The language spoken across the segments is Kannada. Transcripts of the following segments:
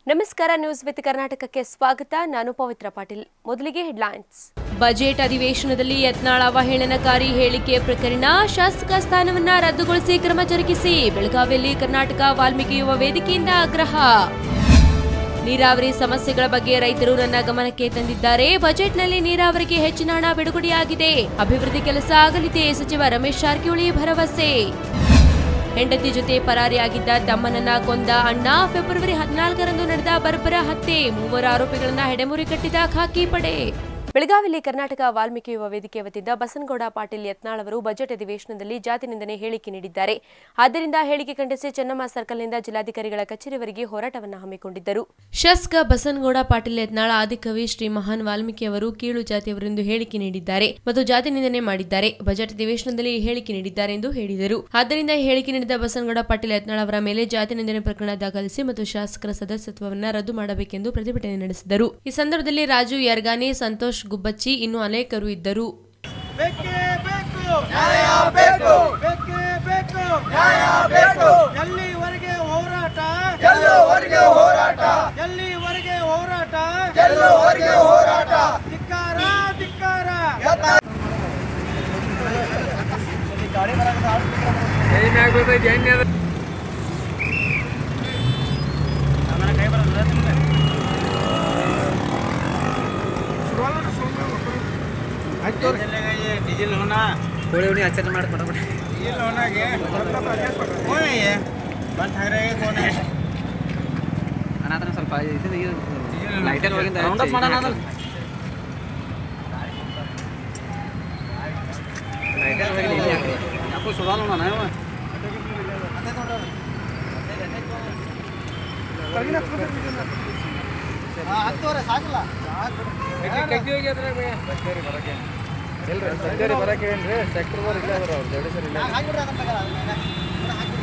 ನಮಸ್ಕಾರ ನ್ಯೂಸ್ ವಿತ್ ಕರ್ನಾಟಕಕ್ಕೆ ಸ್ವಾಗತ ನಾನು ಪವಿತ್ರ ಪಾಟೀಲ್ ಮೊದಲಿಗೆ ಹೆಡ್ಲೈನ್ಸ್ ಬಜೆಟ್ ಅಧಿವೇಶನದಲ್ಲಿ ಯತ್ನಾಳ್ ಅವಹೇಳನಕಾರಿ ಹೇಳಿಕೆ ಪ್ರಕರಣ ಶಾಸಕ ಸ್ಥಾನವನ್ನ ರದ್ದುಗೊಳಿಸಿ ಕ್ರಮ ಜರುಗಿಸಿ ಬೆಳಗಾವಿಯಲ್ಲಿ ಕರ್ನಾಟಕ ವಾಲ್ಮೀಕಿ ಯುವ ವೇದಿಕೆಯಿಂದ ಆಗ್ರಹ ನೀರಾವರಿ ಸಮಸ್ಯೆಗಳ ಬಗ್ಗೆ ರೈತರು ನನ್ನ ಗಮನಕ್ಕೆ ತಂದಿದ್ದಾರೆ ಬಜೆಟ್ನಲ್ಲಿ ನೀರಾವರಿಗೆ ಹೆಚ್ಚಿನ ಹಣ ಬಿಡುಗಡೆಯಾಗಿದೆ ಅಭಿವೃದ್ಧಿ ಕೆಲಸ ಆಗಲಿದೆ ಸಚಿವ ರಮೇಶ್ ಜಾರಕಿಹೊಳಿ ಭರವಸೆ ಹೆಂಡತಿ ಜೊತೆ ಪರಾರಿಯಾಗಿದ್ದ ತಮ್ಮನನ್ನ ಕೊಂದ ಅಣ್ಣ ಫೆಬ್ರವರಿ ಹದಿನಾಲ್ಕರಂದು ನಡೆದ ಬರ್ಬರ ಹತ್ಯೆ ಮೂವರು ಆರೋಪಿಗಳನ್ನ ಹೆಡೆಮುರಿ ಕಟ್ಟಿದ ಖಾಕಿ ಪಡೆ ಬೆಳಗಾವಿಯಲ್ಲಿ ಕರ್ನಾಟಕ ವಾಲ್ಮೀಕಿ ಯುವ ವೇದಿಕೆ ವತಿಯಿಂದ ಬಸನಗೌಡ ಪಾಟೀಲ್ ಯತ್ನಾಳ್ ಅವರು ಬಜೆಟ್ ಅಧಿವೇಶನದಲ್ಲಿ ಜಾತಿ ನಿಂದನೆ ಹೇಳಿಕೆ ನೀಡಿದ್ದಾರೆ ಆದ್ದರಿಂದ ಹೇಳಿಕೆ ಖಂಡಿಸಿ ಚೆನ್ನಮ್ಮ ಸರ್ಕಲ್ನಿಂದ ಜಿಲ್ಲಾಧಿಕಾರಿಗಳ ಕಚೇರಿವರೆಗೆ ಹೋರಾಟವನ್ನು ಹಮ್ಮಿಕೊಂಡಿದ್ದರು ಶಾಸಕ ಬಸನಗೌಡ ಪಾಟೀಲ್ ಯತ್ನಾಳ್ ಆದಿಕವಿ ಶ್ರೀ ಮಹಾನ್ ವಾಲ್ಮೀಕಿ ಅವರು ಕೀಳು ಜಾತಿಯವರೆಂದು ಹೇಳಿಕೆ ನೀಡಿದ್ದಾರೆ ಮತ್ತು ಜಾತಿ ನಿಂದನೆ ಮಾಡಿದ್ದಾರೆ ಬಜೆಟ್ ಅಧಿವೇಶನದಲ್ಲಿ ಈ ಹೇಳಿಕೆ ನೀಡಿದ್ದಾರೆ ಎಂದು ಹೇಳಿದರು ಆದ್ದರಿಂದ ಈ ಹೇಳಿಕೆ ನೀಡಿದ ಬಸನಗೌಡ ಪಾಟೀಲ್ ಯತ್ನಾಳ್ ಅವರ ಮೇಲೆ ಜಾತಿ ನಿಂದನೆ ಪ್ರಕರಣ ದಾಖಲಿಸಿ ಮತ್ತು ಶಾಸಕರ ಸದಸ್ಯತ್ವವನ್ನು ರದ್ದು ಮಾಡಬೇಕೆಂದು ಪ್ರತಿಭಟನೆ ನಡೆಸಿದರು ಈ ಸಂದರ್ಭದಲ್ಲಿ ರಾಜು ಯರ್ಗಾನಿ ಸಂತೋಷ್ ಗುಬ್ಬಚ್ಚಿ ಇನ್ನೂ ಅನೇಕರು ಇದ್ದರು ಬೇಕೇ ಬೇಕು ನ್ಯಾಯ ಬೇಕು ಬೇಕೇ ಬೇಕು ನ್ಯಾಯ ಬೇಕು ಎಲ್ಲಿವರೆಗೆ ಹೋರಾಟ ಗೆಲ್ಲುವರೆಗೆ ಹೋರಾಟ ಎಲ್ಲಿವರೆಗೆ ಹೋರಾಟ ಗೆಲ್ಲುವರೆಗೆ ಹೋರಾಟ ಧಿಕ್ಕಾರ ಧಿಕ್ಕಾರ ಡೀಸೆಲ್ ಹೋನಾ ಕೋಳಿ ಹುಣ್ಣಿ ಆಚರಣೆ ಮಾಡಿ ಮಾಡ್ಬಿಡಿ ಡೀಸೆಲ್ ಹೋನಾಗೆ कौन है ये बन ठाकरे कौन है ಅನಾಥನ ಸ್ವಲ್ಪ ಇದು ಲೈಟರ್ ಹೋಗಿಂದ Round up ಮಾಡೋಣ ಅದನ್ನ. ಲೈಟರ್ ಹೋಗಿ ಇಲ್ಲಿ ಹಾಕ್ರಿ ಯಾಕೋ ಸುಡಲ್ಲ ನಾನು ಹತ್ತುವರೆ ಸಾಕಲ್ಲ ಹಾಕ್ಬಿಡ್ರಿ ಅದನ್ನ ತಗೋ, ಅದನ್ನ ಹಾಕ್ಬಿಡ್ರಿ.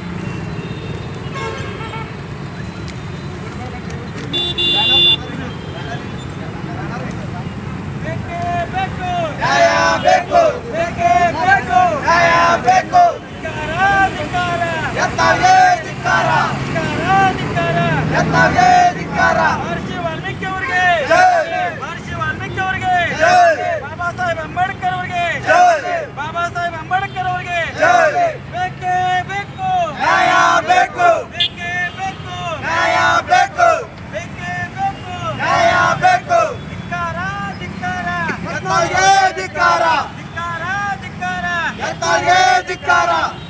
ಬೇಕೇ ಬೇಕು ನ್ಯಾಯ ಬೇಕು ಬೇಕೇ ಬೇಕು ನ್ಯಾಯ ಬೇಕು ಧಿಕ್ಕಾರ ಧಿಕ್ಕಾರ ಎತ್ತಾಗೆ ಧಿಕ್ಕಾರ ಧಿಕ್ಕಾರ ಧಿಕ್ಕಾರ ಎತ್ತಾಗೆ ಧಿಕ್ಕಾರ ಮಹರ್ಷಿ ವಾಲ್ಮೀಕಿ ಅವರಿಗೆ ಜೈ. ಮಹರ್ಷಿ ವಾಲ್ಮೀಕಿ ಅವರಿಗೆ ಜೈ. ಬಾಬಾ ಸಾಹೇಬ್ ಅಂಬೇಡ್ಕರ್ ಅವರಿಗೆ ಜೈ. ಬಾಬಾ ಸಾಹೇಬ್ ಅಂಬೇಡ್ಕರ್ ಅವರಿಗೆ ಜೈ. ಬೇಕೇ ಬೇಕು ನ್ಯಾಯ ಬೇಕು ಬೇಕೇ ಬೇಕು ನ್ಯಾಯ ಬೇಕು ಬೇಕೇ ಬೇಕು ನ್ಯಾಯ ಬೇಕು ಧಿಕ್ಕಾರ ಧಿಕ್ಕಾರ ಎತ್ತಾಗೆ ಧಿಕ್ಕಾರ ಧಿಕ್ಕಾರ ಧಿಕ್ಕಾರ ಎತ್ತಾಗೆ ಧಿಕ್ಕಾರ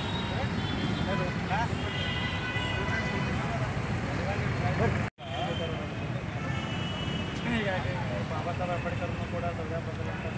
ಬಾಬಾ ಸಾಹೇಬ್ ಅಂಬೇಡ್ಕರ್ನು ಕೂಡ ಸರ್ದಾರ್ ಪಟೇಲ್ ಅಂತ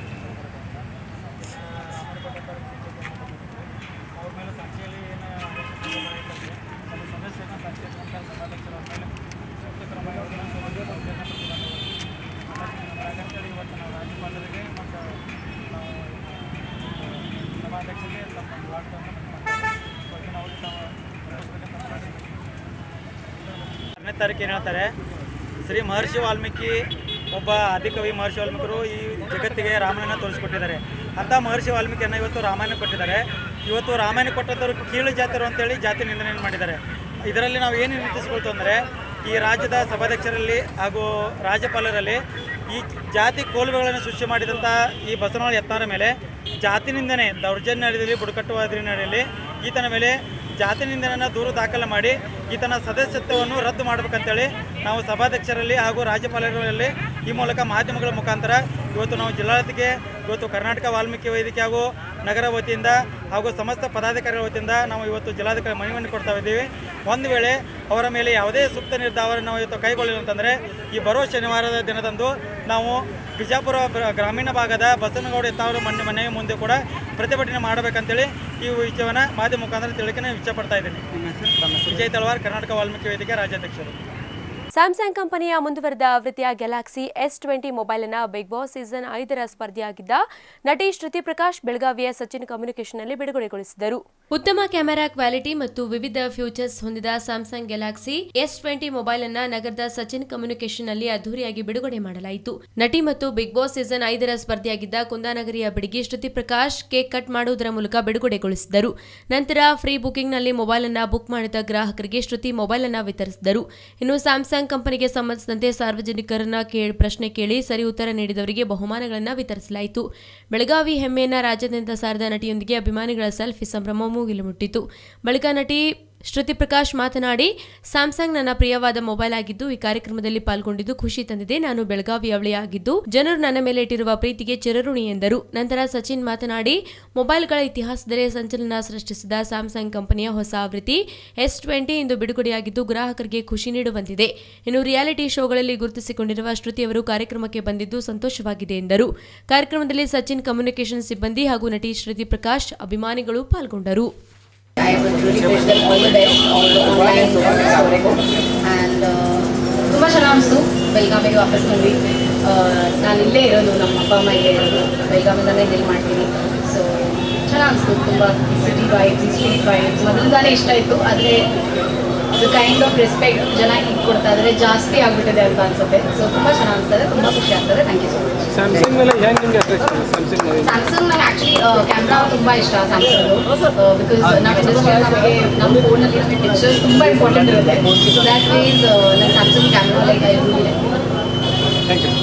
ಅವ್ರ ಮೇಲೆ ಸಾಕ್ಷಿಯಲ್ಲಿ ಏನು ಅದು ಸದಸ್ಯನ ಸಾಕ್ಷಿ ಇಟ್ಕೊಂಡ ಸಭಾಧ್ಯಕ್ಷರ ಅವ್ರ ಮೇಲೆ ಸೂಕ್ತ ಕ್ರಮ ಯಾವ್ದನ್ನ ತಗೊಂಡು ಅವ್ರನ್ನ ಪ್ರತಿಭಟನೆ ಮಾಡ್ತೀವಿ. ಹಾಗಂತೇಳಿ ಇವತ್ತು ನಾವು ರಾಜ್ಯಪಾಲರಿಗೆ ಮತ್ತು ನಾವು ಸಭಾಧ್ಯಕ್ಷರಿಗೆ ತಮ್ಮ ವಿವಾದವನ್ನು ಬಗ್ಗೆ ನಾವು ತಾವು ನಡೆಸ್ಬೇಕಂತ ಮಾಡಿದ್ದೀವಿ. ಹತ್ತನೇ ತಾರೀಕು ಏನು ಹೇಳ್ತಾರೆ ಶ್ರೀ ಮಹರ್ಷಿ ವಾಲ್ಮೀಕಿ ಒಬ್ಬ ಆದಿಕವಿ ಮಹರ್ಷಿ ವಾಲ್ಮೀಕಿರು ಈ ಜಗತ್ತಿಗೆ ರಾಮಾಯಣ ತೋರಿಸ್ಕೊಟ್ಟಿದ್ದಾರೆ ಅಂಥ ಮಹರ್ಷಿ ವಾಲ್ಮೀಕಿಯನ್ನು ಇವತ್ತು ರಾಮಾಯಣ ಕೊಟ್ಟಿದ್ದಾರೆ ಇವತ್ತು ರಾಮಾಯಣ ಕೊಟ್ಟಂಥವ್ರು ಕೀಳು ಜಾತಿಯರು ಅಂತೇಳಿ ಜಾತಿ ನಿಂದನೆ ಮಾಡಿದ್ದಾರೆ ಇದರಲ್ಲಿ ನಾವು ಏನು ನಿರ್ದೇಶಿಸ್ಕೊಳ್ತು ಅಂದರೆ ಈ ರಾಜ್ಯದ ಸಭಾಧ್ಯಕ್ಷರಲ್ಲಿ ಹಾಗೂ ರಾಜ್ಯಪಾಲರಲ್ಲಿ ಈ ಜಾತಿ ಕೋಲ್ವೆಗಳನ್ನು ಸೃಷ್ಟಿ ಮಾಡಿದಂಥ ಈ ಬಸವನಹಳ್ಳಿ ಯತ್ನಾರ ಮೇಲೆ ಜಾತಿ ನಿಂದನೆ ದೌರ್ಜನ್ಯ ನಡೆಯಲಿ ಬುಡಕಟ್ಟುವಾದಿ ನಡೆಯಲಿ ಈತನ ಮೇಲೆ ಜಾತಿ ನಿಂದನೆಯನ್ನು ದೂರು ದಾಖಲೆ ಮಾಡಿ ಈತನ ಸದಸ್ಯತ್ವವನ್ನು ರದ್ದು ಮಾಡಬೇಕಂತೇಳಿ ನಾವು ಸಭಾಧ್ಯಕ್ಷರಲ್ಲಿ ಹಾಗೂ ರಾಜ್ಯಪಾಲರಲ್ಲಿ ಈ ಮೂಲಕ ಮಾಧ್ಯಮಗಳ ಮುಖಾಂತರ ಇವತ್ತು ನಾವು ಜಿಲ್ಲಾಡಳಿತಕ್ಕೆ ಇವತ್ತು ಕರ್ನಾಟಕ ವಾಲ್ಮೀಕಿ ವೇದಿಕೆ ಹಾಗೂ ನಗರ ವತಿಯಿಂದ ಹಾಗೂ ಸಮಸ್ತ ಪದಾಧಿಕಾರಿಗಳ ವತಿಯಿಂದ ನಾವು ಇವತ್ತು ಜಿಲ್ಲಾಧಿಕಾರಿ ಮನವಿಯನ್ನು ಕೊಡ್ತಾ ಇದ್ದೀವಿ ಒಂದು ವೇಳೆ ಅವರ ಮೇಲೆ ಯಾವುದೇ ಸೂಕ್ತ ನಿರ್ಧಾರ ನಾವು ಇವತ್ತು ಕೈಗೊಳ್ಳಿಲ್ಲ ಅಂತಂದರೆ ಈ ಬರುವ ಶನಿವಾರದ ದಿನದಂದು ನಾವು ಬಿಜಾಪುರ ಬ- ಗ್ರಾಮೀಣ ಭಾಗದ ಬಸವನಗೌಡ ಎತ್ತಾವರ ಮನೆ ಮನೆಯ ಮುಂದೆ ಕೂಡ ಪ್ರತಿಭಟನೆ ಮಾಡಬೇಕಂತೇಳಿ ಈ ವಿಷಯವನ್ನು ಮಾಧ್ಯಮ ಮುಖಾಂತರ ತಿಳಿಕೆ ನಾನು ಇಷ್ಟಪಡ್ತಾ ಇದ್ದೀನಿ ವಿಜಯ್ ತಳವಾರ್ ಕರ್ನಾಟಕ ವಾಲ್ಮೀಕಿ ವೇದಿಕೆ ರಾಜ್ಯಾಧ್ಯಕ್ಷರು ಸ್ಯಾಮ್ಸಂಗ್ ಕಂಪನಿಯ ಮುಂದುವರೆದ ಆವೃತ್ತಿಯ ಗ್ಯಾಲಾಕ್ಸಿ ಎಸ್ ಟ್ವೆಂಟಿ ಮೊಬೈಲ್ ಅನ್ನ ಬಿಗ್ ಬಾಸ್ ಸೀಸನ್ ಐದರ ಸ್ಪರ್ಧಿಯಾಗಿದ್ದ ನಟಿ ಶ್ರುತಿ ಪ್ರಕಾಶ್ ಬೆಳಗಾವಿಯ ಸಚಿನ್ ಕಮ್ಯುನಿಕೇಷನ್ನಲ್ಲಿ ಬಿಡುಗಡೆಗೊಳಿಸಿದರು ಉತ್ತಮ ಕ್ಯಾಮೆರಾ ಕ್ವಾಲಿಟಿ ಮತ್ತು ವಿವಿಧ ಫ್ಯೂಚರ್ಸ್ ಹೊಂದಿದ Samsung Galaxy S twenty mobile ಅನ್ನ ನಗರದ ಸಚಿನ್ ಕಮ್ಯುನಿಕೇಷನ್ ನಲ್ಲಿ ಅದ್ದೂರಿಯಾಗಿ ಬಿಡುಗಡೆ ಮಾಡಲಾಯಿತು ನಟಿ ಮತ್ತು ಬಿಗ್ ಬಾಸ್ ಸೀಸನ್ ಐದರ ಸ್ಪರ್ಧಿಯಾಗಿದ್ದ ಕುಂದಾನಗರಿಯ ಬಿಡಗಿ ಶ್ರುತಿ ಪ್ರಕಾಶ್ ಕೇಕ್ ಕಟ್ ಮಾಡುವುದರ ಮೂಲಕ ಬಿಡುಗಡೆಗೊಳಿಸಿದರು ನಂತರ ಫ್ರೀ ಬುಕಿಂಗ್ನಲ್ಲಿ ಮೊಬೈಲ್ ಅನ್ನ ಬುಕ್ ಮಾಡಿದ ಗ್ರಾಹಕರಿಗೆ ಶ್ರುತಿ ಮೊಬೈಲ್ ಅನ್ನ ವಿತರಿಸಿದರು ಇನ್ನು ಸ್ಯಾಮ್ಸಂಗ್ ಸ್ಯಾಮ್ಸಂಗ್ ಕಂಪನಿಗೆ ಸಂಬಂಧಿಸಿದಂತೆ ಸಾರ್ವಜನಿಕರನ್ನ ಕೇಳಿ ಪ್ರಶ್ನೆ ಕೇಳಿ ಸರಿ ಉತ್ತರ ನೀಡಿದವರಿಗೆ ಬಹುಮಾನಗಳನ್ನು ವಿತರಿಸಲಾಯಿತು ಬೆಳಗಾವಿ ಹೆಮ್ಮೆಯನ್ನ ರಾಜ್ಯಾದ್ಯಂತ ಸಾರಿದ ನಟಿಯೊಂದಿಗೆ ಅಭಿಮಾನಿಗಳ ಸೆಲ್ಫಿ ಸಂಭ್ರಮ ಮುಗಿಲು ಮುಟ್ಟಿತು ಬಳಿಕ ನಟಿ ಶ್ರುತಿ ಪ್ರಕಾಶ್ ಮಾತನಾಡಿ ಸ್ಯಾಮ್ಸಂಗ್ ನನ್ನ ಪ್ರಿಯವಾದ ಮೊಬೈಲ್ ಆಗಿದ್ದು ಈ ಕಾರ್ಯಕ್ರಮದಲ್ಲಿ ಪಾಲ್ಗೊಂಡಿದ್ದು ಖುಷಿ ತಂದಿದೆ ನಾನು ಬೆಳಗಾವಿ ಅವಳಿಯಾಗಿದ್ದು ಜನರು ನನ್ನ ಮೇಲೆ ಇಟ್ಟಿರುವ ಪ್ರೀತಿಗೆ ಚಿರಋಣಿ ಎಂದರು ನಂತರ ಸಚಿನ್ ಮಾತನಾಡಿ ಮೊಬೈಲ್ಗಳ ಇತಿಹಾಸದಲ್ಲೇ ಸಂಚಲನ ಸೃಷ್ಟಿಸಿದ ಸ್ಯಾಮ್ಸಂಗ್ ಕಂಪನಿಯ ಹೊಸ ಆವೃತ್ತಿ ಎಸ್ ಟ್ವೆಂಟಿ ಇಂದು ಬಿಡುಗಡೆಯಾಗಿದ್ದು ಗ್ರಾಹಕರಿಗೆ ಖುಷಿ ನೀಡುವಂತಿದೆ ಇನ್ನು ರಿಯಾಲಿಟಿ ಶೋಗಳಲ್ಲಿ ಗುರುತಿಸಿಕೊಂಡಿರುವ ಶ್ರುತಿಯವರು ಕಾರ್ಯಕ್ರಮಕ್ಕೆ ಬಂದಿದ್ದು ಸಂತೋಷವಾಗಿದೆ ಎಂದರು ಕಾರ್ಯಕ್ರಮದಲ್ಲಿ ಸಚಿನ್ ಕಮ್ಯುನಿಕೇಷನ್ ಸಿಬ್ಬಂದಿ ಹಾಗೂ ನಟಿ ಶ್ರುತಿ ಪ್ರಕಾಶ್ ಅಭಿಮಾನಿಗಳು ಪಾಲ್ಗೊಂಡರು I would really wish them all the best all the online ವರೆಗೂ ಆ್ಯಂಡ್ ತುಂಬ ಚೆನ್ನಾಗಿ ಅನಿಸ್ತು ಬೆಳಗಾವಿಗೆ ವಾಪಸ್ ಬಂದ್ವಿ ನಾನು ಇಲ್ಲೇ ಇರೋದು ನಮ್ಮ ಅಪ್ಪ ಅಮ್ಮ ಇಲ್ಲೇ ಇರೋದು ಬೆಳಗಾವಿಂದಲೇ ಡೀಲ್ ಮಾಡ್ತೀನಿ ಸೊ ಚೆನ್ನಾಗಿ ಅನಿಸ್ತು ತುಂಬ ಸಿಟಿ ವೈಬ್ಸ್ ಸ್ಟ್ರೀಟ್ ವೈಬ್ಸ್ ಮೊದಲಿಂದಾನೇ ಇಷ್ಟ ಇತ್ತು ಆದರೆ ಅದು ಕೈಂಡ್ ಆಫ್ ರೆಸ್ಪೆಕ್ಟ್ ಜನ ಈಗ ಕೊಡ್ತಾ ಇದ್ರೆ ಜಾಸ್ತಿ ಆಗ್ಬಿಟ್ಟಿದೆ ಅಂತ ಅನ್ಸುತ್ತೆ ಸೊ ತುಂಬ ಚೆನ್ನಾಗಿ ಅನಿಸ್ತದೆ ತುಂಬ ಖುಷಿ ಆಗ್ತದೆ thank you so much Samsung ಮೇಲೆ ಹೆಂಗೆ ನಿಮಗೆ ಅಟ್ರಾಕ್ಷನ್ ಸ್ಯಾಮ್ಸಂಗ್ ಮೇಲೆ ಸ್ಯಾಮ್ಸಂಗ್ ನಂಗೆ ಆ್ಯಕ್ಚುಲಿ ಕ್ಯಾಮ್ರಾ ತುಂಬ ಇಷ್ಟ ಸ್ಯಾಮ್ಸಂಗ್ ಬಿಕಾಸ್ ನಮ್ಮ ಇಂಡಸ್ಟ್ರಿ ನಮಗೆ ನಮ್ಮ ಫೋನಲ್ಲಿ ನಮಗೆ ಪಿಕ್ಚರ್ಸ್ ತುಂಬ ಇಂಪಾರ್ಟೆಂಟ್ ಇರುತ್ತೆ ಸೊ ದ್ಯಾಟ್ ವೀಸ್ ನನ್ನ Samsung camera like I rule thank you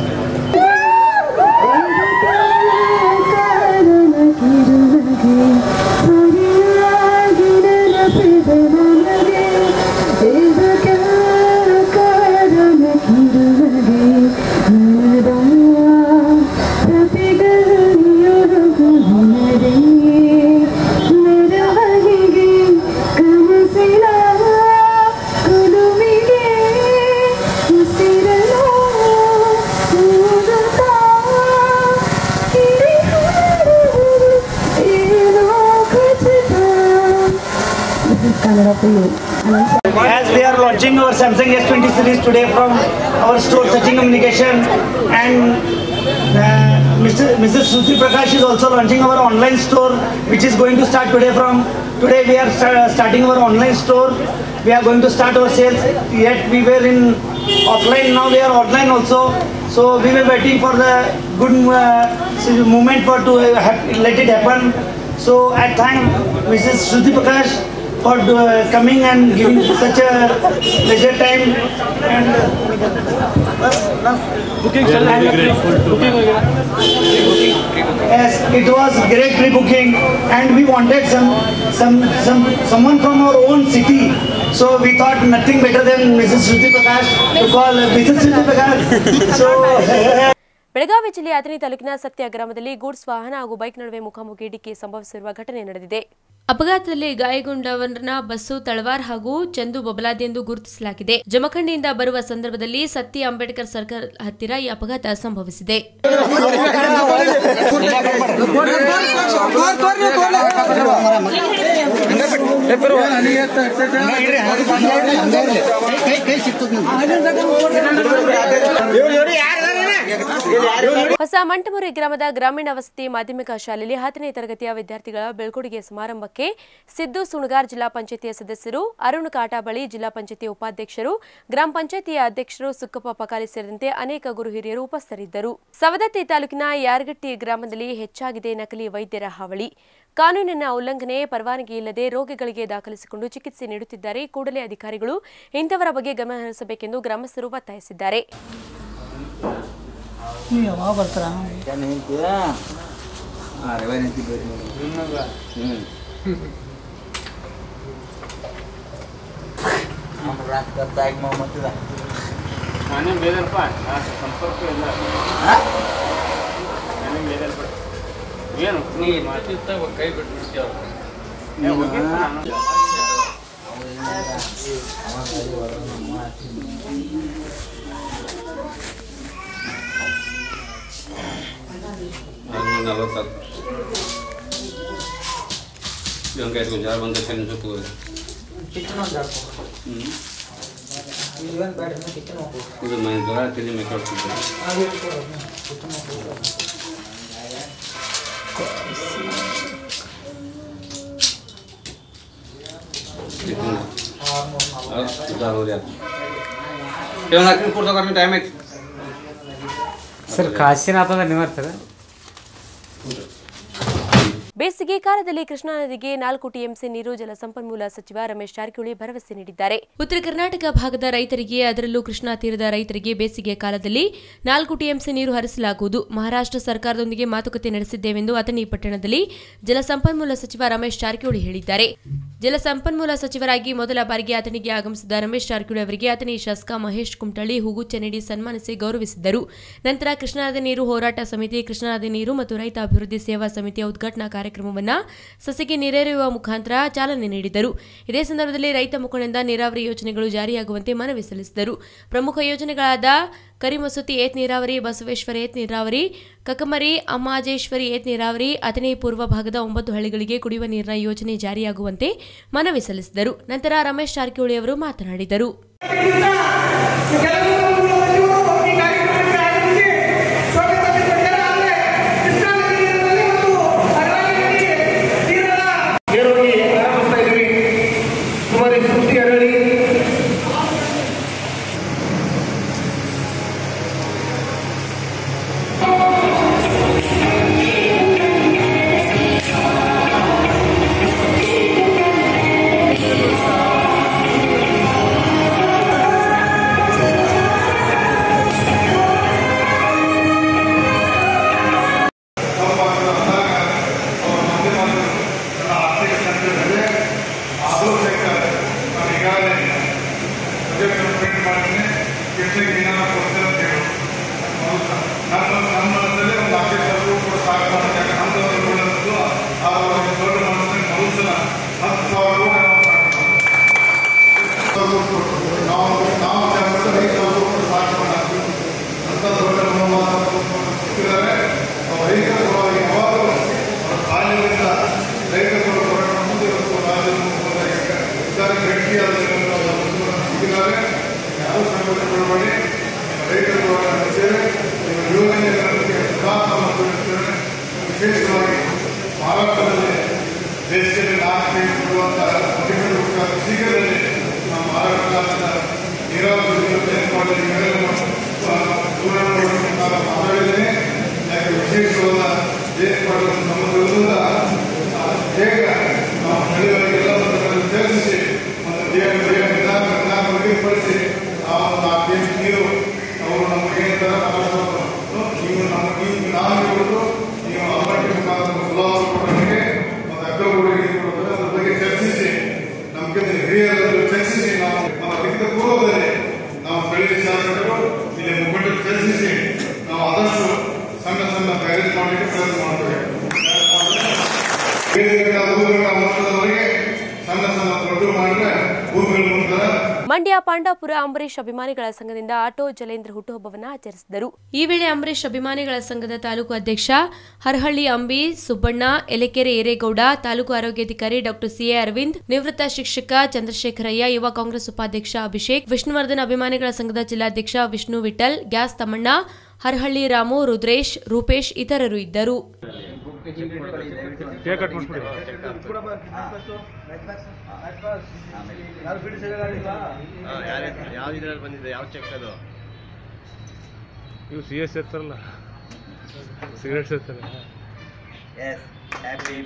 As we are launching our Samsung S20 series today from our store Sachin Communication and uh, Mr. Mrs. Shruti Prakash is also launching our online store which is going to start today from today we are sta- starting our online store we are going to start our sales yet we were in offline now we are online also so we were waiting for the good uh, moment for to uh, hap- let it happen so at time Mrs. Shruti Prakash for uh, coming and giving such a leisure time and booking booking yes it was great pre-booking and we wanted some some some someone from our own city so we thought nothing better than Mrs. Shruti Prakash to call uh, Mrs. Shruti Prakash so Belagavi ಜಿಲ್ಲೆಯ ಅಥಣಿ ತಾಲೂಕಿನ ಸತ್ಯ ಗ್ರಾಮದಲ್ಲಿ ಗೂಡ್ಸ್ ವಾಹನ ಹಾಗೂ ಬೈಕ್ ನಡುವೆ ಮುಖಾಮುಖಿ ಡಿಕ್ಕಿ ಸಂಭವಿಸಿರುವ ಘಟನೆ ನಡೆದಿದೆ ಅಪಘಾತದಲ್ಲಿ ಗಾಯಗೊಂಡವರನ್ನ ಬಸ್ಸು ತಳವಾರ್ ಹಾಗೂ ಚಂದು ಬಬಲಾದಿ ಎಂದು ಗುರುತಿಸಲಾಗಿದೆ ಜಮಖಂಡಿಯಿಂದ ಬರುವ ಸಂದರ್ಭದಲ್ಲಿ ಸತ್ಯ ಅಂಬೇಡ್ಕರ್ ಸರ್ಕಲ್ ಹತ್ತಿರ ಈ ಅಪಘಾತ ಸಂಭವಿಸಿದೆ ಹೊಸ ಮಂಟಮುರಿ ಗ್ರಾಮದ ಗ್ರಾಮೀಣ ವಸತಿ ಮಾಧ್ಯಮಿಕ ಶಾಲೆಯಲ್ಲಿ ಹತ್ತನೇ ತರಗತಿಯ ವಿದ್ಯಾರ್ಥಿಗಳ ಬೆಳ್ಕೊಡುಗೆ ಸಮಾರಂಭಕ್ಕೆ ಸಿದ್ದು ಸುಣಗಾರ್ ಜಿಲ್ಲಾ ಪಂಚಾಯತಿಯ ಸದಸ್ಯರು ಅರುಣ್ ಕಾಟಾಬಳಿ ಜಿಲ್ಲಾ ಪಂಚಾಯತಿ ಉಪಾಧ್ಯಕ್ಷರು ಗ್ರಾಮ ಪಂಚಾಯತಿಯ ಅಧ್ಯಕ್ಷರು ಸುಕ್ಕಪ್ಪ ಪಕಾಲಿ ಸೇರಿದಂತೆ ಅನೇಕ ಗುರು ಹಿರಿಯರು ಉಪಸ್ಥಿತರಿದ್ದರು ಸವದತ್ತಿ ತಾಲೂಕಿನ ಯಾರಗಟ್ಟಿ ಗ್ರಾಮದಲ್ಲಿ ಹೆಚ್ಚಾಗಿದೆ ನಕಲಿ ವೈದ್ಯರ ಹಾವಳಿ ಕಾನೂನಿನ ಉಲ್ಲಂಘನೆ ಪರವಾನಗಿ ಇಲ್ಲದೆ ರೋಗಿಗಳಿಗೆ ದಾಖಲಿಸಿಕೊಂಡು ಚಿಕಿತ್ಸೆ ನೀಡುತ್ತಿದ್ದಾರೆ ಕೂಡಲೇ ಅಧಿಕಾರಿಗಳು ಇಂಥವರ ಬಗ್ಗೆ ಗಮನ ಹರಿಸಬೇಕೆಂದು ಗ್ರಾಮಸ್ಥರು ಒತ್ತಾಯಿಸಿದ್ದಾರೆ ನಲವತ್ತತ್ತು ಇವಂಗೆ ಐದು ಜಾರ್ ಬಂದ ಕೆನ್ಸಕ್ಕೆ ಹ್ಞೂ ಇದು ಮೈ ಜ್ವರ ತಿಳಿ ಮೇಕೊಡ್ತಿದ್ದೆ ಇವಾಗ ಹಾಕಿ ಕೊಡ್ತಾರೆ ಟೈಮ್ ಐತಿ ಸರ್ ಕಾಶಿನಾಥದ ನಿವರ್ ಸರ್ ಬೇಸಿಗೆ ಕಾಲದಲ್ಲಿ ಕೃಷ್ಣಾ ನದಿಗೆ ನಾಲ್ಕು ಟಿಎಂಸಿ ನೀರು ಜಲಸಂಪನ್ಮೂಲ ಸಚಿವ ರಮೇಶ್ ಜಾರಕಿಹೊಳಿ ಭರವಸೆ ನೀಡಿದ್ದಾರೆ ಉತ್ತರ ಕರ್ನಾಟಕ ಭಾಗದ ರೈತರಿಗೆ ಅದರಲ್ಲೂ ಕೃಷ್ಣಾ ತೀರದ ರೈತರಿಗೆ ಬೇಸಿಗೆ ಕಾಲದಲ್ಲಿ ನಾಲ್ಕು ಟಿಎಂಸಿ ನೀರು ಹರಿಸಲಾಗುವುದು ಮಹಾರಾಷ್ಟ್ರ ಸರ್ಕಾರದೊಂದಿಗೆ ಮಾತುಕತೆ ನಡೆಸಿದ್ದೇವೆಂದು ಅಥಣಿ ಪಟ್ಟಣದಲ್ಲಿ ಜಲಸಂಪನ್ಮೂಲ ಸಚಿವ ರಮೇಶ್ ಜಾರಕಿಹೊಳಿ ಹೇಳಿದ್ದಾರೆ ಜಲಸಂಪನ್ಮೂಲ ಸಚಿವರಾಗಿ ಮೊದಲ ಬಾರಿಗೆ ಅಥಣಿಗೆ ಆಗಮಿಸಿದ ರಮೇಶ್ ಜಾರಕಿಹೊಳಿ ಅವರಿಗೆ ಅಥಣಿ ಶಾಸಕ ಮಹೇಶ್ ಕುಮಟಳ್ಳಿ ಹೂಗುಚ್ಚ ನೀಡಿ ಸನ್ಮಾನಿಸಿ ಗೌರವಿಸಿದ್ದರು ನಂತರ ಕೃಷ್ಣಾ ನದಿ ನೀರು ಹೋರಾಟ ಸಮಿತಿ ಕೃಷ್ಣಾ ನದಿ ನೀರು ಮತ್ತು ರೈತ ಅಭಿವೃದ್ಧಿ ಸೇವಾ ಸಮಿತಿಯ ಉದ್ಘಾಟನಾ ಕಾರ್ಯಕ್ರಮವನ್ನು ಸಸಿಗೆ ನೀರೆರೆಯುವ ಮುಖಾಂತರ ಚಾಲನೆ ನೀಡಿದರು ಇದೇ ಸಂದರ್ಭದಲ್ಲಿ ರೈತ ಮುಖಂಡರಿಂದ ನೀರಾವರಿ ಯೋಜನೆಗಳು ಜಾರಿಯಾಗುವಂತೆ ಮನವಿ ಸಲ್ಲಿಸಿದರು ಪ್ರಮುಖ ಯೋಜನೆಗಳಾದ ಕರಿಮಸೂತಿ ಏತ್ ನೀರಾವರಿ ಬಸವೇಶ್ವರ ಏತ್ ನೀರಾವರಿ ಕಕಮರಿ ಅಮ್ಮಾಜೇಶ್ವರಿ ಏತ್ ನೀರಾವರಿ ಅಥಣಿ ಪೂರ್ವ ಭಾಗದ ಒಂಬತ್ತು ಹಳ್ಳಿಗಳಿಗೆ ಕುಡಿಯುವ ನೀರಿನ ಯೋಜನೆ ಜಾರಿಯಾಗುವಂತೆ ಮನವಿ ಸಲ್ಲಿಸಿದರು ನಂತರ ರಮೇಶ್ ಜಾರಕಿಹೊಳಿ ಅವರು ಮಾತನಾಡಿದರು ನೇರವಾಗಿ ಆರಂಭಿಸ್ತಾ ಇದ್ವಿ ಕುಮಾರಿ ಸೃಷ್ಟಿ ಅರಳಿ ವಿಶೇಷವಾಗಿ ಮಹಾರಾಷ್ಟ್ರದಲ್ಲಿ ದೇಶದಲ್ಲಿ ನಾಲ್ಕು ಕೊಡುವಂತಹ ಶೀಘ್ರದಲ್ಲಿ ನಮ್ಮ ಮಹಾರಾಷ್ಟ್ರದ ನೀರಾವರಿ ಮಾತಾಡಿದ್ದೇನೆ ಯಾಕೆ ವಿಶೇಷವಾದ ದೇಶಪಾಡು ನಮ್ಮ ವಿರುದ್ಧ ಬೇಗ ನಾವು ಸ್ಥಳೀಯರಿಗೆಲ್ಲ ಸೇರಿಸಿ ಮತ್ತು ದೇಹ ದೇಹ ನಿಧಾನ ನಿಧಾನ ಬಗೆಪಡಿಸಿ ಆ ಒಂದು ಆ ದೇಶ ನೀರು ಅವರು ನಮಗೆ ತರ ನೀವು ನಮಗೆ ನಾವು ಕೊಟ್ಟು ನೀವು ಅಲ್ಮಟ್ಟಿ ಮುಖಾಂತರ ಗುಲಾಬ ಕೊಟ್ಟರಿಗೆ ಮತ್ತು ಅಗ್ರಗೂಡಿಗೆ ಕೊಡ್ತಾರೆ ಅದ್ರ ಬಗ್ಗೆ ಚರ್ಚಿಸಿ ನಮಗೆ ಹಿರಿಯರನ್ನು ಚರ್ಚಿಸಿ ನಾವು ನಮ್ಮ ಲಿಖಿತ ಪೂರ್ವದಲ್ಲಿ ನಾವು ಸ್ಥಳೀಯ ಶಾಸಕರು ಇಲ್ಲಿ ಮುಖಂಡರು ಚರ್ಚಿಸಿ ನಾವು ಆದಷ್ಟು ಸಣ್ಣ ಸಣ್ಣ ಬ್ಯಾರೇಜ್ ಮಾಡಲಿಕ್ಕೆ ಪ್ರಯತ್ನ ಮಾಡ್ತೇವೆ ಬೇರೆ ಭೂಮಿಗಳ ಮೊತ್ತದವರೆಗೆ ಸಣ್ಣ ಸಣ್ಣ ದೊಡ್ಡ ಮಾಡಿದ್ರೆ ಭೂಮಿಗಳು ಮುಂದೆ ಮಂಡ್ಯ ಪಾಂಡಾಪುರ ಅಂಬರೀಶ್ ಅಭಿಮಾನಿಗಳ ಸಂಘದಿಂದ ಆಟೋ ಜಲೇಂದ್ರ ಹುಟ್ಟುಹಬ್ಬವನ್ನು ಆಚರಿಸಿದರು ಈ ವೇಳೆ ಅಂಬರೀಶ್ ಅಭಿಮಾನಿಗಳ ಸಂಘದ ತಾಲೂಕು ಅಧ್ಯಕ್ಷ ಹರಹಳ್ಳಿ ಅಂಬಿ ಸುಬ್ಬಣ್ಣ ಎಲೆಕೆರೆ ಏರೇಗೌಡ ತಾಲೂಕು ಆರೋಗ್ಯಾಧಿಕಾರಿ ಡಾಕ್ಟರ್ ಸಿಎ ಅರವಿಂದ್ ನಿವೃತ್ತ ಶಿಕ್ಷಕ ಚಂದ್ರಶೇಖರಯ್ಯ ಯುವ ಕಾಂಗ್ರೆಸ್ ಉಪಾಧ್ಯಕ್ಷ ಅಭಿಷೇಕ್ ವಿಷ್ಣುವರ್ಧನ್ ಅಭಿಮಾನಿಗಳ ಸಂಘದ ಜಿಲ್ಲಾಧ್ಯಕ್ಷ ವಿಷ್ಣು ವಿಠಲ್ ಗ್ಯಾಸ್ ತಮ್ಮಣ್ಣ ಹರಹಳ್ಳಿ ರಾಮು ರುದ್ರೇಶ್ ರೂಪೇಶ್ ಇತರರು ಇದ್ದರು ಕೇಕ್ ಕಟ್ ಮಾಡಿಸ್ಬಿಡಿ ಯಾವ್ದಿದ್ರಲ್ಲಿ ಬಂದಿದೆ ಯಾವ ಚೆಕ್ ಅದು ಇವು ಸಿ ಎಸ್ ಇರ್ತಾರಲ್ಲ ಸಿಗರೇಟ್ ಇರ್ತಾರೆ ಎಸ್ ಹ್ಯಾಪಿ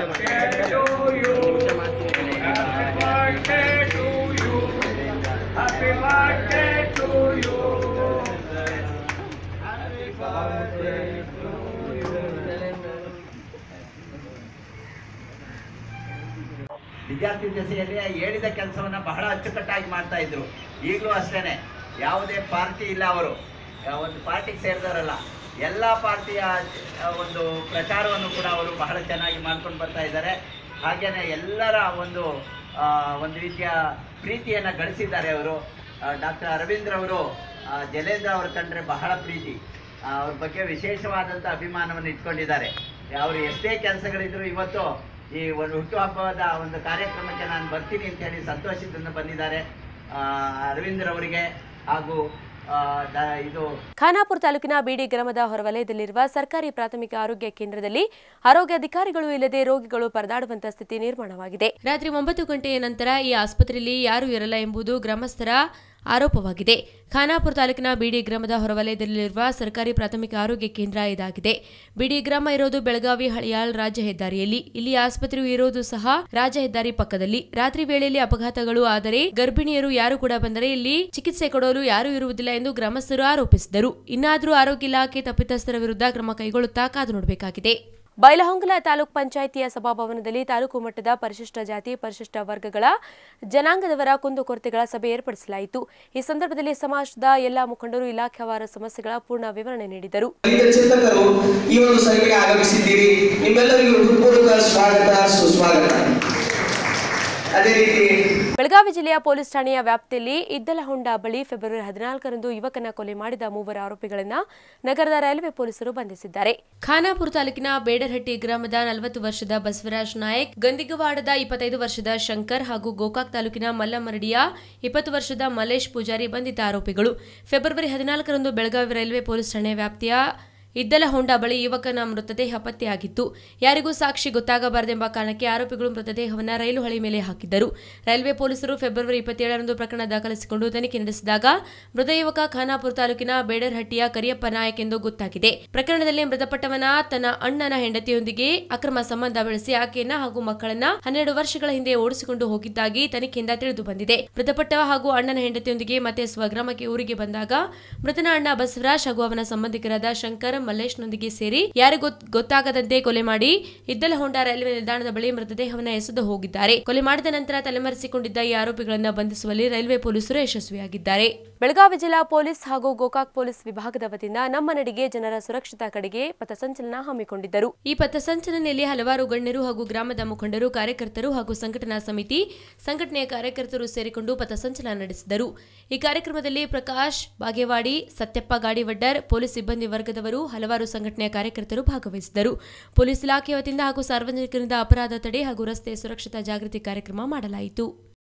ವಿದ್ಯಾರ್ಥಿ ದಶೆಯಲ್ಲಿ ಹೇಳಿದ ಕೆಲಸವನ್ನ ಬಹಳ ಅಚ್ಚುಕಟ್ಟಾಗಿ ಮಾಡ್ತಾ ಇದ್ರು ಈಗಲೂ ಅಷ್ಟೇನೆ ಯಾವುದೇ ಪಾರ್ಟಿ ಇಲ್ಲ ಅವರು ಆ, ಒಂದು ಪಾರ್ಟಿಗೆ ಸೇರಿದವರಲ್ಲ ಎಲ್ಲ ಪಾರ್ಟಿಯ ಆ, ಒಂದು ಪ್ರಚಾರವನ್ನು ಕೂಡ ಅವರು ಬಹಳ ಚೆನ್ನಾಗಿ ಮಾಡ್ಕೊಂಡು ಬರ್ತಾ ಇದ್ದಾರೆ ಹಾಗೇನೆ ಎಲ್ಲರ ಒಂದು ಆ, ಒಂದು ರೀತಿಯ ಪ್ರೀತಿಯನ್ನು ಗಳಿಸಿದ್ದಾರೆ ಅವರು ಡಾಕ್ಟರ್ ಅರವಿಂದ್ರ ಅವರು ಆ, ಜಲೇಂದ್ರ ಅವರು ಕಂಡ್ರೆ ಬಹಳ ಪ್ರೀತಿ ಆ, ಅವ್ರ ಬಗ್ಗೆ ವಿಶೇಷವಾದಂಥ ಅಭಿಮಾನವನ್ನು ಇಟ್ಕೊಂಡಿದ್ದಾರೆ ಅವರು ಎಷ್ಟೇ ಕೆಲಸಗಳಿದ್ರು ಇವತ್ತು ಈ ಒಂದು ಹುಟ್ಟುಹಬ್ಬದ ಒಂದು ಕಾರ್ಯಕ್ರಮಕ್ಕೆ ನಾನು ಬರ್ತೀನಿ ಅಂತ ಹೇಳಿ ಸಂತೋಷದಿಂದ ಬಂದಿದ್ದಾರೆ ಆ, ಅರವಿಂದ್ರ ಅವರಿಗೆ ಹಾಗೂ ಆ, ದ- ಇದು ಖಾನಾಪುರ ತಾಲೂಕಿನ ಬಿಡಿ ಗ್ರಾಮದ ಹೊರವಲಯದಲ್ಲಿರುವ ಸರ್ಕಾರಿ ಪ್ರಾಥಮಿಕ ಆರೋಗ್ಯ ಕೇಂದ್ರದಲ್ಲಿ ಆರೋಗ್ಯಾಧಿಕಾರಿಗಳು ಇಲ್ಲದೆ ರೋಗಿಗಳು ಪರದಾಡುವಂತಹ ಸ್ಥಿತಿ ನಿರ್ಮಾಣವಾಗಿದೆ ರಾತ್ರಿ ಒಂಬತ್ತು ಗಂಟೆಯ ನಂತರ ಈ ಆಸ್ಪತ್ರೆಯಲ್ಲಿ ಯಾರೂ ಇರಲ್ಲ ಎಂಬುದು ಗ್ರಾಮಸ್ಥರ ಆರೋಪವಾಗಿದೆ ಖಾನಾಪುರ ತಾಲೂಕಿನ ಬಿಡಿ ಗ್ರಾಮದ ಹೊರವಲಯದಲ್ಲಿರುವ ಸರ್ಕಾರಿ ಪ್ರಾಥಮಿಕ ಆರೋಗ್ಯ ಕೇಂದ್ರ ಇದಾಗಿದೆ ಬಿಡಿ ಗ್ರಾಮ ಇರೋದು ಬೆಳಗಾವಿ ಹಳಿಯಾಳ್ ರಾಜ್ಯ ಹೆದ್ದಾರಿಯಲ್ಲಿ ಇಲ್ಲಿ ಆಸ್ಪತ್ರೆಯು ಇರೋದು ಸಹ ರಾಜ್ಯ ಹೆದ್ದಾರಿ ಪಕ್ಕದಲ್ಲಿ ರಾತ್ರಿ ವೇಳೆಯಲ್ಲಿ ಅಪಘಾತಗಳು ಆದರೆ ಗರ್ಭಿಣಿಯರು ಯಾರು ಕೂಡ ಬಂದರೆ ಇಲ್ಲಿ ಚಿಕಿತ್ಸೆ ಕೊಡಲು ಯಾರೂ ಇರುವುದಿಲ್ಲ ಎಂದು ಗ್ರಾಮಸ್ಥರು ಆರೋಪಿಸಿದರು ಇನ್ನಾದರೂ ಆರೋಗ್ಯ ಇಲಾಖೆ ತಪ್ಪಿತಸ್ಥರ ವಿರುದ್ಧ ಕ್ರಮ ಕೈಗೊಳ್ಳುತ್ತಾ ಕಾದು ನೋಡಬೇಕಾಗಿದೆ ಬೈಲಹೊಂಗಲ ತಾಲೂಕ್ ಪಂಚಾಯಿತಿಯ ಸಭಾಭವನದಲ್ಲಿ ತಾಲೂಕು ಮಟ್ಟದ ಪರಿಶಿಷ್ಟ ಜಾತಿ ಪರಿಶಿಷ್ಟ ವರ್ಗಗಳ ಜನಾಂಗದವರ ಕುಂದುಕೊರತೆಗಳ ಸಭೆ ಏರ್ಪಡಿಸಲಾಯಿತು ಈ ಸಂದರ್ಭದಲ್ಲಿ ಸಮಾಜದ ಎಲ್ಲಾ ಮುಖಂಡರು ಇಲಾಖಾವಾರ ಸಮಸ್ಯೆಗಳ ಪೂರ್ಣ ವಿವರಣೆ ನೀಡಿದರು ದಲಿತ ಚಿಂತಕರು ಈ ಒಂದು ಸಭೆಗೆ ಆಗಮಿಸಿದ್ದೀರಿ ನಿಮ್ಮೆಲ್ಲರಿಗೂ ಹೃತ್ಪೂರ್ವಕ ಸ್ವಾಗತ ಸುಸ್ವಾಗತ ಅದೇ ರೀತಿ ಬೆಳಗಾವಿ ಜಿಲ್ಲೆಯ ಪೊಲೀಸ್ ಠಾಣೆಯ ವ್ಯಾಪ್ತಿಯಲ್ಲಿ ಇದ್ದಲಹೊಂಡ ಬಳಿ ಫೆಬ್ರವರಿ ಹದಿನಾಲ್ಕರಂದು ಯುವಕನ ಕೊಲೆ ಮಾಡಿದ ಮೂವರ ಆರೋಪಿಗಳನ್ನು ನಗರದ ರೈಲ್ವೆ ಪೊಲೀಸರು ಬಂಧಿಸಿದ್ದಾರೆ ಖಾನಾಪುರ ತಾಲೂಕಿನ ಬೇಡರಹಟ್ಟಿ ಗ್ರಾಮದ ನಲವತ್ತು ವರ್ಷದ ಬಸವರಾಜ್ ನಾಯಕ್ ಗಂದಿಗವಾಡದ ಇಪ್ಪತ್ತೈದು ವರ್ಷದ ಶಂಕರ್ ಹಾಗೂ ಗೋಕಾಕ್ ತಾಲೂಕಿನ ಮಲ್ಲಮರಡಿಯ ಇಪ್ಪತ್ತು ವರ್ಷದ ಮಲೇಶ್ ಪೂಜಾರಿ ಬಂಧಿತ ಆರೋಪಿಗಳು ಫೆಬ್ರವರಿ ಹದಿನಾಲ್ಕರಂದು ಬೆಳಗಾವಿ ರೈಲ್ವೆ ಪೊಲೀಸ್ ಠಾಣೆ ವ್ಯಾಪ್ತಿಯ ಇದ್ದಲಹೊಂಡ ಬಳಿ ಯುವಕನ ಮೃತದೇಹ ಪತ್ತೆಯಾಗಿತ್ತು ಯಾರಿಗೂ ಸಾಕ್ಷಿ ಗೊತ್ತಾಗಬಾರದೆಂಬ ಕಾರಣಕ್ಕೆ ಆರೋಪಿಗಳು ಮೃತದೇಹವನ್ನು ರೈಲು ಹಳಿ ಮೇಲೆ ಹಾಕಿದ್ದರು ರೈಲ್ವೆ ಪೊಲೀಸರು ಫೆಬ್ರವರಿ ಇಪ್ಪತ್ತೇಳರಂದು ಪ್ರಕರಣ ದಾಖಲಿಸಿಕೊಂಡು ತನಿಖೆ ನಡೆಸಿದಾಗ ಮೃತ ಯುವಕ ಖಾನಾಪುರ ತಾಲೂಕಿನ ಬೇಡರ್ಹಟ್ಟಿಯ ಕರಿಯಪ್ಪ ನಾಯಕ್ ಎಂದು ಗೊತ್ತಾಗಿದೆ ಪ್ರಕರಣದಲ್ಲಿ ಮೃತಪಟ್ಟವನ ತನ್ನ ಅಣ್ಣನ ಹೆಂಡತಿಯೊಂದಿಗೆ ಅಕ್ರಮ ಸಂಬಂಧ ಬೆಳೆಸಿ ಆಕೆಯನ್ನ ಹಾಗೂ ಮಕ್ಕಳನ್ನ ಹನ್ನೆರಡು ವರ್ಷಗಳ ಹಿಂದೆ ಓಡಿಸಿಕೊಂಡು ಹೋಗಿದ್ದಾಗಿ ತನಿಖೆಯಿಂದ ತಿಳಿದು ಬಂದಿದೆ ಮೃತಪಟ್ಟವ ಹಾಗೂ ಅಣ್ಣನ ಹೆಂಡತಿಯೊಂದಿಗೆ ಮತ್ತೆ ಸ್ವಗ್ರಾಮಕ್ಕೆ ಊರಿಗೆ ಬಂದಾಗ ಮೃತನ ಅಣ್ಣ ಬಸವರಾಜ್ ಹಾಗೂ ಅವನ ಸಂಬಂಧಿಕರಾದ ಶಂಕರ್ ಮಲ್ಲೇಶ್ನೊಂದಿಗೆ ಸೇರಿ ಯಾರಿಗೂ ಗೊತ್ತಾಗದಂತೆ ಕೊಲೆ ಮಾಡಿ ಇದ್ದಲಹೊಂಡ ರೈಲ್ವೆ ನಿಲ್ದಾಣದ ಬಳಿ ಮೃತದೇಹವನ್ನು ಎಸೆದು ಹೋಗಿದ್ದಾರೆ ಕೊಲೆ ಮಾಡಿದ ನಂತರ ತಲೆಮರೆಸಿಕೊಂಡಿದ್ದ ಈ ಆರೋಪಿಗಳನ್ನು ಬಂಧಿಸುವಲ್ಲಿ ರೈಲ್ವೆ ಪೊಲೀಸರು ಯಶಸ್ವಿಯಾಗಿದ್ದಾರೆ ಬೆಳಗಾವಿ ಜಿಲ್ಲಾ ಪೊಲೀಸ್ ಹಾಗೂ ಗೋಕಾಕ್ ಪೊಲೀಸ್ ವಿಭಾಗದ ವತಿಯಿಂದ ನಮ್ಮ ನಡಿಗೆ ಜನರ ಸುರಕ್ಷತಾ ಕಡೆಗೆ ಪಥಸಂಚಲನ ಹಮ್ಮಿಕೊಂಡಿದ್ದರು ಈ ಪಥಸಂಚಲನೆಯಲ್ಲಿ ಹಲವಾರು ಗಣ್ಯರು ಹಾಗೂ ಗ್ರಾಮದ ಮುಖಂಡರು ಕಾರ್ಯಕರ್ತರು ಹಾಗೂ ಸಂಘಟನಾ ಸಮಿತಿ ಸಂಘಟನೆಯ ಕಾರ್ಯಕರ್ತರು ಸೇರಿಕೊಂಡು ಪಥಸಂಚಲನ ನಡೆಸಿದರು ಈ ಕಾರ್ಯಕ್ರಮದಲ್ಲಿ ಪ್ರಕಾಶ್ ಬಾಗೇವಾಡಿ ಸತ್ಯಪ್ಪ ಗಾಡಿವಡ್ಡರ್ ಪೊಲೀಸ್ ಸಿಬ್ಬಂದಿ ವರ್ಗದವರು ಹಲವಾರು ಸಂಘಟನೆಯ ಕಾರ್ಯಕರ್ತರು ಭಾಗವಹಿಸಿದರು ಪೊಲೀಸ್ ಇಲಾಖೆ ವತಿಯಿಂದ ಹಾಗೂ ಸಾರ್ವಜನಿಕರಿಂದ ಅಪರಾಧ ತಡೆ ಹಾಗೂ ರಸ್ತೆ ಸುರಕ್ಷತಾ ಜಾಗೃತಿ ಕಾರ್ಯಕ್ರಮ ಮಾಡಲಾಯಿತು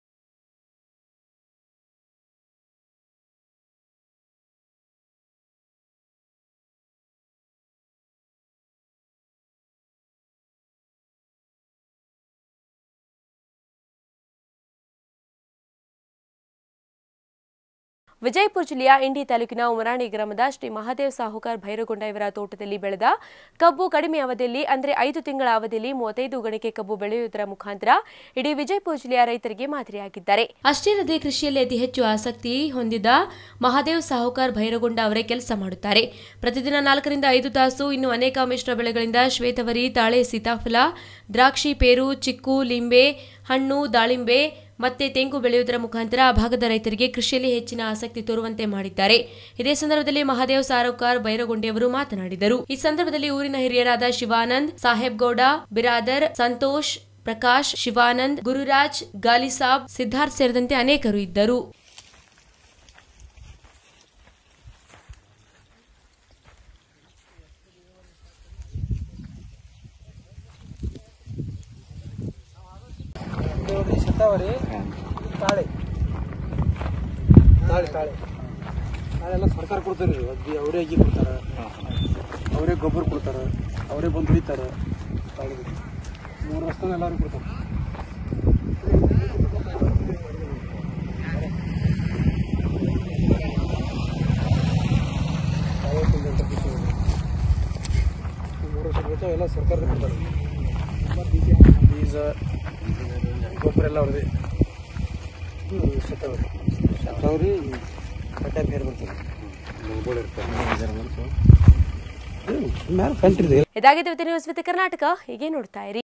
ವಿಜಯಪುರ ಜಿಲ್ಲೆಯ ಇಂಡಿ ತಾಲೂಕಿನ ಉಮರಾಣಿ ಗ್ರಾಮದ ಶ್ರೀ ಮಹಾದೇವ್ ಸಾಹುಕಾರ್ ಭೈರಗೊಂಡ ಇವರ ತೋಟದಲ್ಲಿ ಬೆಳೆದ ಕಬ್ಬು ಕಡಿಮೆ ಅವಧಿಯಲ್ಲಿ ಅಂದರೆ ಐದು ತಿಂಗಳ ಅವಧಿಯಲ್ಲಿ ಮೂವತ್ತೈದು ಗಣಿಕೆ ಕಬ್ಬು ಬೆಳೆಯುವುದರ ಮುಖಾಂತರ ಇಡೀ ವಿಜಯಪುರ ಜಿಲ್ಲೆಯ ರೈತರಿಗೆ ಮಾದರಿಯಾಗಿದ್ದಾರೆ ಅಷ್ಟೇ ಅಲ್ಲದೆ ಕೃಷಿಯಲ್ಲಿ ಅತಿ ಹೆಚ್ಚು ಆಸಕ್ತಿ ಹೊಂದಿದ ಮಹಾದೇವ್ ಸಾಹುಕಾರ್ ಭೈರಗೊಂಡ ಅವರೇ ಕೆಲಸ ಮಾಡುತ್ತಾರೆ ಪ್ರತಿದಿನ ನಾಲ್ಕರಿಂದ ಐದು ತಾಸು ಇನ್ನು ಅನೇಕ ಮಿಶ್ರ ಬೆಳೆಗಳಿಂದ ಶ್ವೇತವರಿ ತಾಳೆ ಸೀತಾಫಲ ದ್ರಾಕ್ಷಿ ಪೇರು ಚಿಕ್ಕು ಲಿಂಬೆ ಹಣ್ಣು ದಾಳಿಂಬೆ ಮತ್ತೆ ತೆಂಗು ಬೆಳೆಯುವುದರ ಮುಖಾಂತರ ಆ ಭಾಗದ ರೈತರಿಗೆ ಕೃಷಿಯಲ್ಲಿ ಹೆಚ್ಚಿನ ಆಸಕ್ತಿ ತೋರುವಂತೆ ಮಾಡಿದ್ದಾರೆ ಇದೇ ಸಂದರ್ಭದಲ್ಲಿ ಮಹಾದೇವ್ ಸಾರೋಕಾರ್ ಬೈರಗೊಂಡೆಯವರು ಮಾತನಾಡಿದರು ಈ ಸಂದರ್ಭದಲ್ಲಿ ಊರಿನ ಹಿರಿಯರಾದ ಶಿವಾನಂದ್ ಸಾಹೇಬ್ ಗೌಡ ಬಿರಾದರ್ ಸಂತೋಷ್ ಪ್ರಕಾಶ್ ಶಿವಾನಂದ್ ಗುರುರಾಜ್ ಗಾಲಿಸಾಬ್ ಸಿದ್ಧಾರ್ಥ್ ಸೇರಿದಂತೆ ಅನೇಕರು ಇದ್ದರು ಶತಾವರಿ ತಾಳೆ ತಾಳೆ ತಾಳೆ ತಾಳೆಲ್ಲ ಸರ್ಕಾರ ಕೊಡ್ತಾರೆ ರೀ ಅಗ್ದಿ ಅವರೇ ಅಗಿ ಕೊಡ್ತಾರೆ ಅವರೇ ಗೊಬ್ಬರ ಕೊಡ್ತಾರೆ ಅವರೇ ಬಂದು ಹಿಡಿತಾರೆ ತಾಳೆ ಮೂರು ವರ್ಷ ಎಲ್ಲರೂ ಕೊಡ್ತಾರೆ ಮೂರು ವರ್ಷ ಬೇಕಾ ಎಲ್ಲ ಸರ್ಕಾರ ಕೊಡ್ತಾರೆ ಬೀಜ ಗೊಬ್ಬರ ಎಲ್ಲ ಅವ್ರದ್ದೇ ಹ್ಞೂ ಶತಾವರಿ ಶತಾವರಿ ಕಟ್ಟಾಗ ಬೇರೆ ಬರ್ತದೆ ಮ್ಯಾಲೆ ಫ್ರಂಟ್ ಇದೆ ಇದಾಗಿದೆ ನ್ಯೂಸ್ ವಿತ್ ಕರ್ನಾಟಕ ಹೀಗೆ ನೋಡ್ತಾ ಇರಿ